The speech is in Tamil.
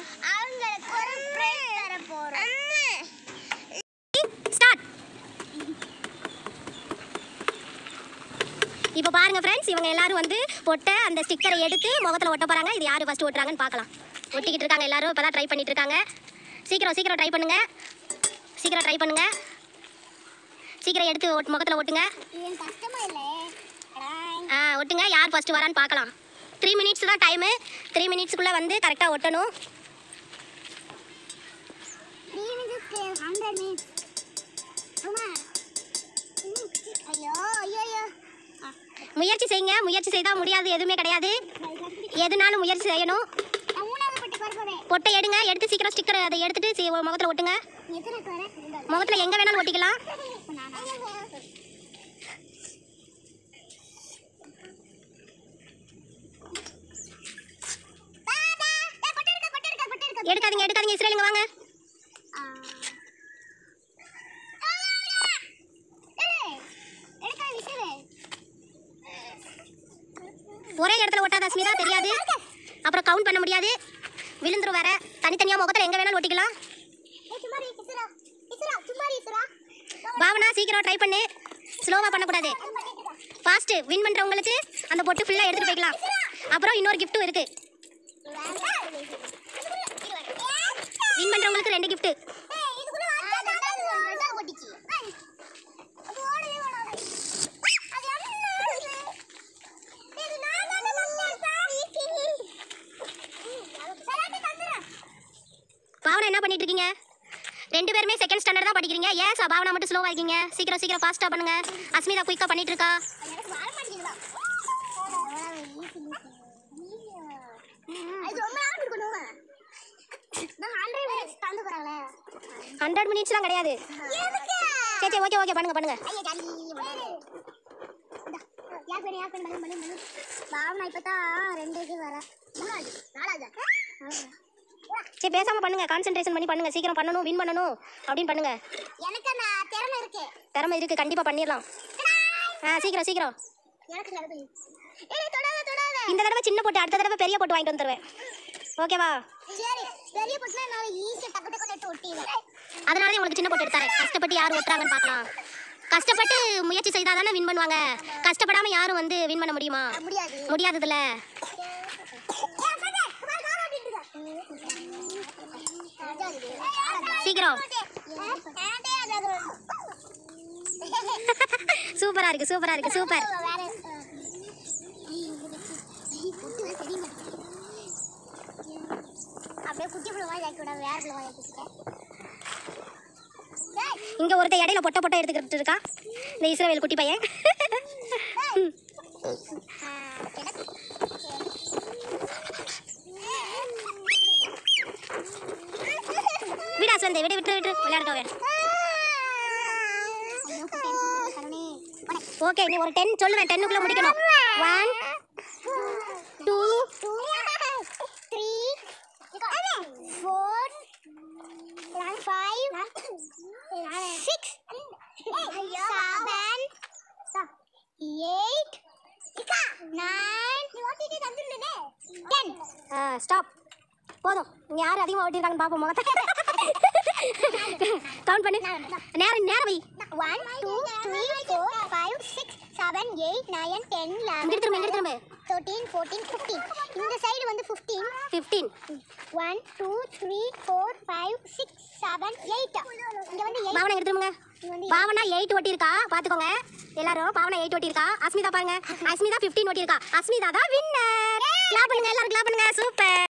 அவங்களுக்கு ஒரு பிரைஸ் தர போறோம் ஸ்டார்ட் இப்போ பாருங்க ஃப்ரெண்ட்ஸ் இவங்க எல்லாரும் வந்து ஒட்ட அந்த ஸ்டிக்கரை எடுத்து முகத்துல ஒட்ட போறாங்க இது யாரு ஃபர்ஸ்ட் ஒட்டுறாங்கன்னு பார்க்கலாம் ஒட்டிக்கிட்டு இருக்காங்க எல்லாரும் இப்பதான் ட்ரை பண்ணிட்டு இருக்காங்க சீக்கிரம் சீக்கிரம் ட்ரை பண்ணுங்க சீக்கிரம் ட்ரை பண்ணுங்க சீக்கிரம் எடுத்து ஒட்டு- முகத்துல ஒட்டுங்க இது கஷ்டமா இல்லை ஆ ஒட்டுங்க யார் ஃபர்ஸ்ட் வரான்னு பார்க்கலாம் த்ரீ மினிட்ஸ் தான் டைமு த்ரீ மினிட்ஸ்க்குள்ளே வந்து கரெக்டாக ஒட்டணும் த்ரீ மினிட்ஸ் ஹண்ட்ரட் மினிட்ஸ் அம்மா ம், ஐயோ ஐயோ ஐயோ ஆ, முயற்சி செய்யுங்க முயற்சி செய்தால் முடியாது எதுவுமே கிடையாது எதுனாலும் முயற்சி செய்யணும் நான் மூணாவது பட்டி வர போறேன் பொட்டை எடுங்க எடுத்து சீக்கிரம் ஸ்டிக்கர் அதை எடுத்துட்டு சி- முகத்துல ஒட்டுங்க எத்தனை வரேன் முகத்துல எங்க வேணாலும் ஒட்டிக்கலாம் எடுக்காதீங்க எடுக்காதீங்க இஸ்ரேலுங்க வாங்க ஒரே இடத்துல ஒட்டாத ஸ்மிதா தெரியாது அப்புறம் கவுண்ட் பண்ண முடியாது விழுந்துரும் வேற தனித்தனியா முகத்துல எங்க வேணாலும் ஒட்டிக்கலாம் பாவனா சீக்கிரம் ட்ரை பண்ணு ஸ்லோவா பண்ணக்கூடாது ஃபாஸ்ட் வின் பண்றவங்களுக்கு அந்த பொட்டு ஃபுல்லா எடுத்துட்டு போய்க்கலாம் அப்புறம் இன்னொரு கிஃப்ட்டும் இருக்கு வின் பண்றவங்களுக்கு ரெண்டு gift பாவனா என்ன பண்ணிட்டு இருக்கீங்க ரெண்டு பேருமே செகண்ட் ஸ்டாண்டர்ட் தான் படிக்கிறீங்க ஏன் சார் பாவனா மட்டும் ஸ்லோவா இருக்கீங்க சீக்கிரம் சீக்கிரம் ஃபாஸ்டா பண்ணுங்க அஸ்மிதா குயிக்கா பண்ணிட்டு இருக்கா ஹண்ட்ரட் மினிட்ஸ்லாம் கிடையாது சரி சரி ஓகே ஓகே பண்ணுங்க பண்ணுங்க பாவனா இப்பதான் ரெண்டு இது வர மூணாவது நாலாவது சரி பேசாம பண்ணுங்க கான்சென்ட்ரேஷன் பண்ணி பண்ணுங்க சீக்கிரம் பண்ணணும் வின் பண்ணணும் அப்படின்னு பண்ணுங்க எனக்கு அந்த திறமை இருக்கு திறமை இருக்கு கண்டிப்பா பண்ணிடலாம் ஆ சீக்கிரம் சீக்கிரம் எனக்கு நடக்குது ஏய் தொடாத தொடாத இந்த தடவை சின்ன போட்டு அடுத்த தடவை பெரிய போட்டு வாங்கிட்டு வந்துருவேன் ஓகேவா சரி பெரிய பொட்டுனா நான் ஈஸியா டக்கு டக்கு எடுத்து ஒட்டிடுவேன் அதனால உங்களுக்கு சின்ன போட்டு எடுத்தாரு கஷ்டப்பட்டு யார் ஒட்டுறாங்கன்னு பார்க்கலாம் கஷ்டப்பட்டு முயற்சி செய்தால் தானே வின் பண்ணுவாங்க கஷ்டப்படாம யாரும் வந்து வின் பண்ண முடியுமா முடியாது முடியாததுல சீக்கிரம் சூப்பரா இருக்கு சூப்பரா இருக்கு சூப்பர் அப்படியே குட்டி புள்ள மாதிரி ஆக்கி விட வேற புள்ள மாதிரி ஆக்கிட்டேன் இங்க ஒருத்தன் இடையில பொட்ட பொட்ட எடுத்துக்கிட்டு இருக்கா இந்த இஸ்ரவேல் குட்டி பையன் விடாஸ் வந்து விடு விட்டு விட்டு விளையாடட்டும் அவன் ஓகே நீ ஒரு டென் சொல்லுவேன் டென்னுக்குள்ள முடிக்கணும் one two three four five six seven eight nine ten stop போதும் இங்க யார் அதிகமாக ஓட்டிருக்காங்கன்னு பார்ப்போம் முகத்தை கவுண்ட் பண்ணு நேரம் நேரம் வை one two three four five six seven eight nine ten இங்கிட்டு திரும்ப இங்கிட்டு திரும்ப தேர்ட்டீன் ஃபோர்டீன் ஃபிஃப்டீன் இந்த சைடு வந்து fifteen fifteen one two three four five six seven eight இங்கே வந்து எயிட் பாவனா இங்கிட்டு திரும்புங்க இங்க வந்து பாவனா எயிட் ஓட்டியிருக்கா பார்த்துக்கோங்க எல்லாரும் பாவனா எயிட் ஓட்டியிருக்கா அஸ்மிதா பாருங்க அஸ்மிதா ஃபிஃப்டீன் ஓட்டியிருக்கா அஸ்மிதா தான் வின்னர் கிளாப் பண்ணுங்க எல்லாரும் கிளாப் பண்ணுங்க சூப்பர்